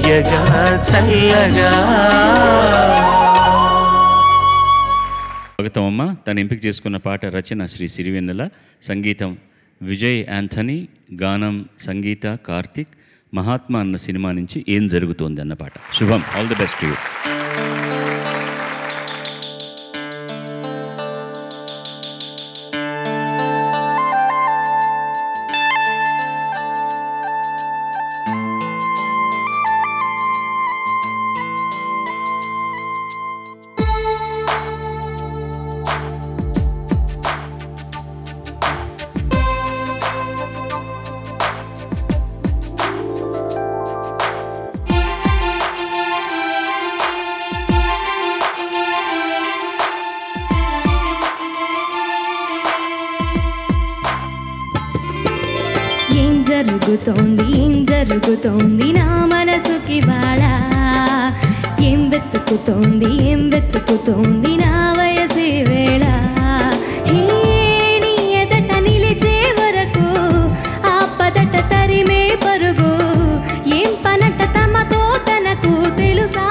తీయగా చల్లగా స్వాగతం అమ్మ తను ఎంపిక చేసుకున్న పాట రచన శ్రీ సిరివెన్నెల సంగీతం విజయ్ యాంథనీ గానం సంగీత కార్తిక్ మహాత్మా అన్న సినిమా నుంచి ఏం జరుగుతోంది అన్న పాట శుభం ఆల్ ది బెస్ట్ యూ ఏం జరుగుతోంది ఏం జరుగుతోంది నా మనసుకి బాళ ఏం వెతుకుతోంది ఏం వెతుకుతోంది నా వయసు వేళ హే, నీ ఎదట నిలిచే వరకు ఆ పదట తరిమే పరుగు ఏం పనట తమతో తనకు తెలుసా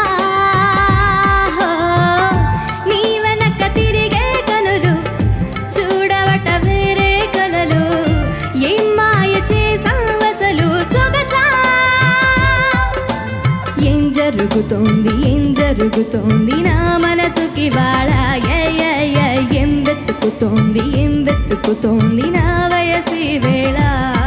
నీ వెనక తిరిగే కనులు చూడవట వేరే కలలు ఏం మాయ చేసావసలు సొగసా ఏం జరుగుతోంది ఏం జరుగుతోంది నా మనసుకి వాళ్ళ ఏం వెతుకుతోంది ఏం వెతుకుతోంది నా వయసి వేళ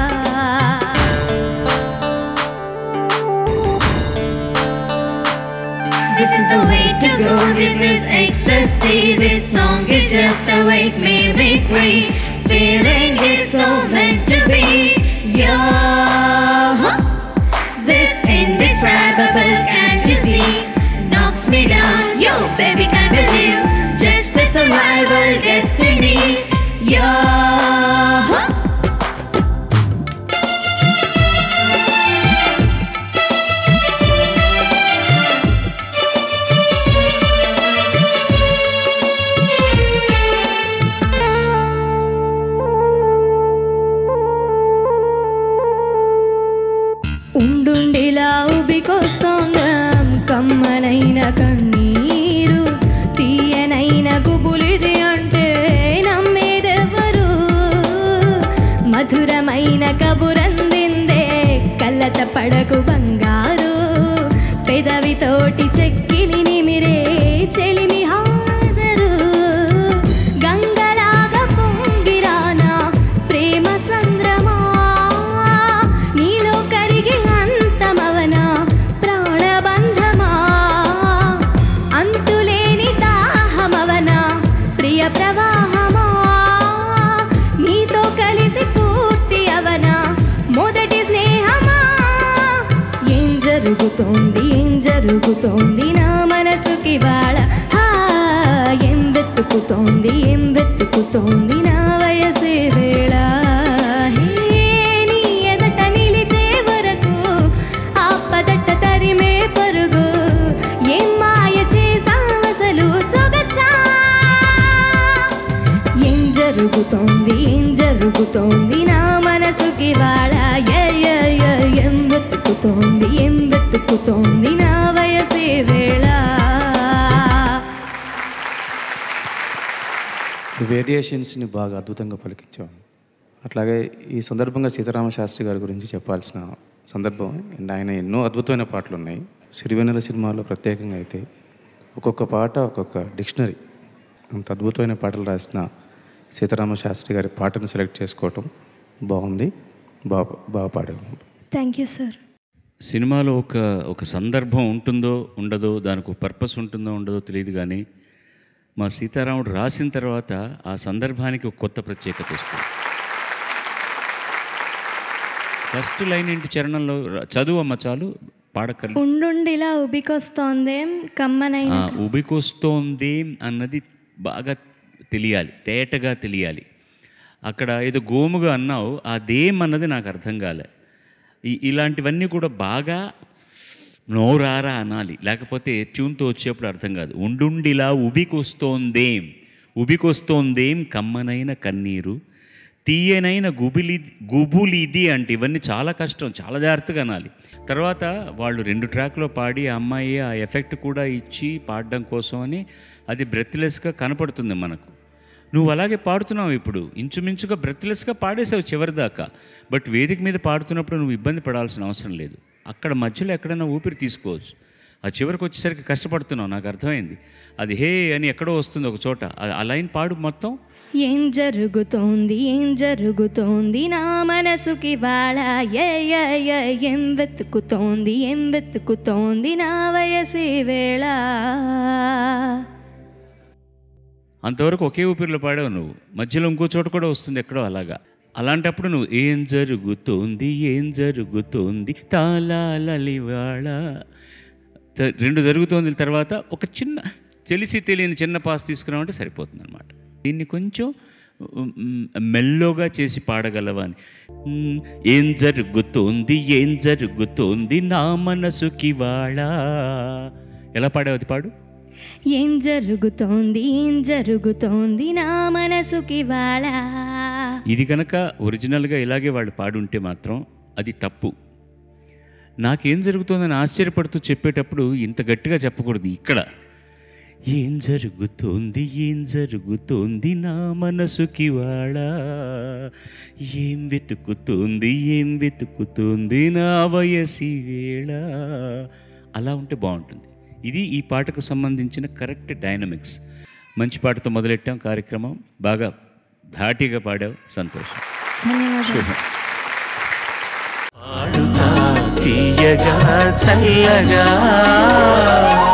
This is the way to go, this is ecstasy. This song is just a wake mimicry. Feeling is so meant to be. Yeah. This indescribable, can't you see? Knocks me down, yo, baby, can't believe. Just a survival destiny. Yeah. ఉండుండిలా ఉబికొస్తోందా కమ్మనైన కన్నీరు తీయనైన గుబులిది అంటే నమ్మేదెవరు మధురమైన కబురందిందే కళ్ళత పడకు బంగారు పెదవితోటి చెక్కిలి నిమిరే చెలిమి హాజరు గంగలాగా పొంగిరానా ప్రేమ సంద్రమా నీలో కరిగి అంతమవనా ప్రాణబంధమా అంతులేని దాహమవనా ప్రియ ప్రవాహమా నీతో కలిసి పూర్తి అవనా మొదటి స్నేహమా ఏం జరుగుతోంది ఏం జరుగుతోంది నా మనసుకి వాళ్ళ హా, ఏం వెతుకుతోంది ఏం వెతుకుతోంది నా వయసే వేళ హే, నీ ఎదట నిలిచే వరకు ఆ పదట తరిమే పరుగు ఏం మాయ చేసావసలు సొగసా ఏం జరుగుతోంది ఏం జరుగుతోంది నా మనసుకి వాళ్ళ ఏం వెతుకుతోంది ఏం వెతుకుతోంది నా వయసే వేళ ఈ వేరియేషన్స్ని బాగా అద్భుతంగా పలికించాం అట్లాగే ఈ సందర్భంగా సీతారామ శాస్త్రి గారి గురించి చెప్పాల్సిన సందర్భం అండ్ ఆయన ఎన్నో అద్భుతమైన పాటలు ఉన్నాయి సిరివెన్నెల సినిమాలో ప్రత్యేకంగా అయితే ఒక్కొక్క పాట ఒక్కొక్క డిక్షనరీ అంత అద్భుతమైన పాటలు రాసిన సీతారామ శాస్త్రి గారి పాటను సెలెక్ట్ చేసుకోవటం బాగుంది బాగా బాగా పాడాము థ్యాంక్ యూ సార్ సినిమాలో ఒక ఒక సందర్భం ఉంటుందో ఉండదో దానికి ఒక పర్పస్ ఉంటుందో ఉండదో తెలియదు కానీ మా సీతారాముడు రాసిన తర్వాత ఆ సందర్భానికి ఒక కొత్త ప్రత్యేకత వస్తుంది ఫస్ట్ లైన్ ఏంటి చరణంలో ర- చదువు అమ్మ చాలు పాడకర్లు ఉండుండిలా ఉబికొస్తోందేం కమ్మనైన ఆ, ఉబికొస్తోంది అన్నది బాగా తెలియాలి తేటగా తెలియాలి అక్కడ ఏదో గోముగా అన్నావు ఆ దేం అన్నది నాకు అర్థం కాలే ఈ ఇలాంటివన్నీ కూడా బాగా నోరారా అనాలి లేకపోతే ట్యూన్తో వచ్చేప్పుడు అర్థం కాదు ఉండుండిలా ఉబికొస్తోందేం ఉబికొస్తోందేం కమ్మనైన కన్నీరు తీయనైన గుబిలి గుబులిది అంటే ఇవన్నీ చాలా కష్టం చాలా జాగ్రత్తగా అనాలి తర్వాత వాళ్ళు రెండు ట్రాక్లో పాడి ఆ అమ్మాయి ఆ ఎఫెక్ట్ కూడా ఇచ్చి పాడడం కోసం అని అది బ్రెత్లెస్గా కనపడుతుంది మనకు నువ్వు అలాగే పాడుతున్నావు ఇప్పుడు ఇంచుమించుగా బ్రెత్లెస్గా పాడేసావు చివరిదాకా బట్ వేదిక మీద పాడుతున్నప్పుడు నువ్వు ఇబ్బంది పడాల్సిన అవసరం లేదు అక్కడ మధ్యలో ఎక్కడైనా ఊపిరి తీసుకోవచ్చు ఆ చివరికి వచ్చేసరికి కష్టపడుతున్నావు నాకు అర్థమైంది అది హే అని ఎక్కడో వస్తుంది ఒక చోట ఆ- ఆ లైన్ పాడు మొత్తం ఏం జరుగుతోంది ఏం జరుగుతోంది నా మనసుకి వాళ్ళ ఏ ఏ, ఏ, ఏం వెతుకుతోంది ఏం వెతుకుతోంది నా వయసి వేళ అంతవరకు ఒకే ఊపిరిలో పాడావు నువ్వు మధ్యలో ఇంకో చోట కూడా వస్తుంది ఎక్కడో అలాగా అలాంటప్పుడు నువ్వు ఏం జరుగుతోంది ఏం జరుగుతోంది తాళాలలివాళ త- రెండు జరుగుతోంది తర్వాత ఒక చిన్న తెలిసి తెలియని చిన్న పాస్ తీసుకున్నామంటే సరిపోతుంది అనమాట దీన్ని కొంచెం ఉమ్, మెల్లోగా చేసి పాడగలవని ఉమ్, ఏం జరుగుతోంది ఏం జరుగుతోంది నా మనసుకి వాళ్ళ ఎలా పాడావు అది పాడు ఏం జరుగుతోంది ఏం జరుగుతోంది నా మనసుకి వాళ్ళ ఇది కనుక ఒరిజినల్గా ఇలాగే వాళ్ళు పాడుంటే మాత్రం అది తప్పు నాకేం జరుగుతుందని ఆశ్చర్యపడుతూ చెప్పేటప్పుడు ఇంత గట్టిగా చెప్పకూడదు ఇక్కడ ఏం జరుగుతోంది ఏం జరుగుతోంది నా మనసుకి వాడ ఏం వెతుకుతోంది ఏం వెతుకుతోంది నా వయసి వేళ అలా ఉంటే బాగుంటుంది ఇది ఈ పాటకు సంబంధించిన కరెక్ట్ డైనమిక్స్ మంచి పాటతో మొదలెట్టాం కార్యక్రమం బాగా ధాటిగా పాడావు సంతోషం ధన్యవాదాలు శుభం పాడుతా తీయగా చల్లగా